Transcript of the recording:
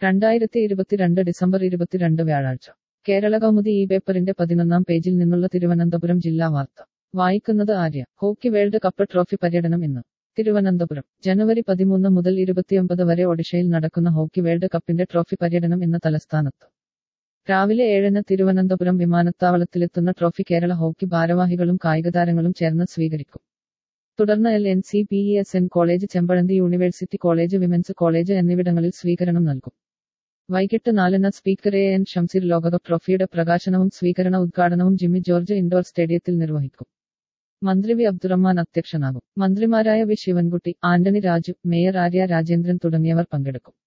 രണ്ടായിരത്തി ഇരുപത്തിരണ്ട് ഡിസംബർ ഇരുപത്തിരണ്ട് വ്യാഴാഴ്ച കേരള കൗമുദി ഈ പേപ്പറിന്റെ പതിനൊന്നാം പേജിൽ നിന്നുള്ള തിരുവനന്തപുരം ജില്ലാ വാർത്ത വായിക്കുന്നത് Arya hockey world cup trophy പര്യടനം ഇന്ന് തിരുവനന്തപുരം ജനുവരി പതിമൂന്ന് മുതൽ ഇരുപത്തിയൊമ്പത് വരെ ഒഡീഷയിൽ നടക്കുന്ന ഹോക്കി വേൾഡ് കപ്പിന്റെ ട്രോഫി പര്യടനം ഇന്ന് തലസ്ഥാനത്ത് രാവിലെ ഏഴിന് തിരുവനന്തപുരം വിമാനത്താവളത്തിലെത്തുന്ന ട്രോഫി കേരള ഹോക്കി ഭാരവാഹികളും കായികതാരങ്ങളും ചേർന്ന് സ്വീകരിക്കും തുടർന്ന് L N C P E S N college Chempazhanthy university college women's college എന്നിവിടങ്ങളിൽ സ്വീകരണം നൽകും വൈകിട്ട് നാലിന് സ്പീക്കർ എ എൻ ഷംസീർ ലോകകപ്പ് ട്രോഫിയുടെ പ്രകാശനവും സ്വീകരണ ഉദ്ഘാടനവും ജിമ്മി ജോർജ് ഇൻഡോർ സ്റ്റേഡിയത്തിൽ നിർവഹിക്കും മന്ത്രി വി അബ്ദുറഹ്മാൻ അധ്യക്ഷനാകും മന്ത്രിമാരായ V Sivankutty Antony Raju mayor Arya Rajendran തുടങ്ങിയവർ പങ്കെടുക്കും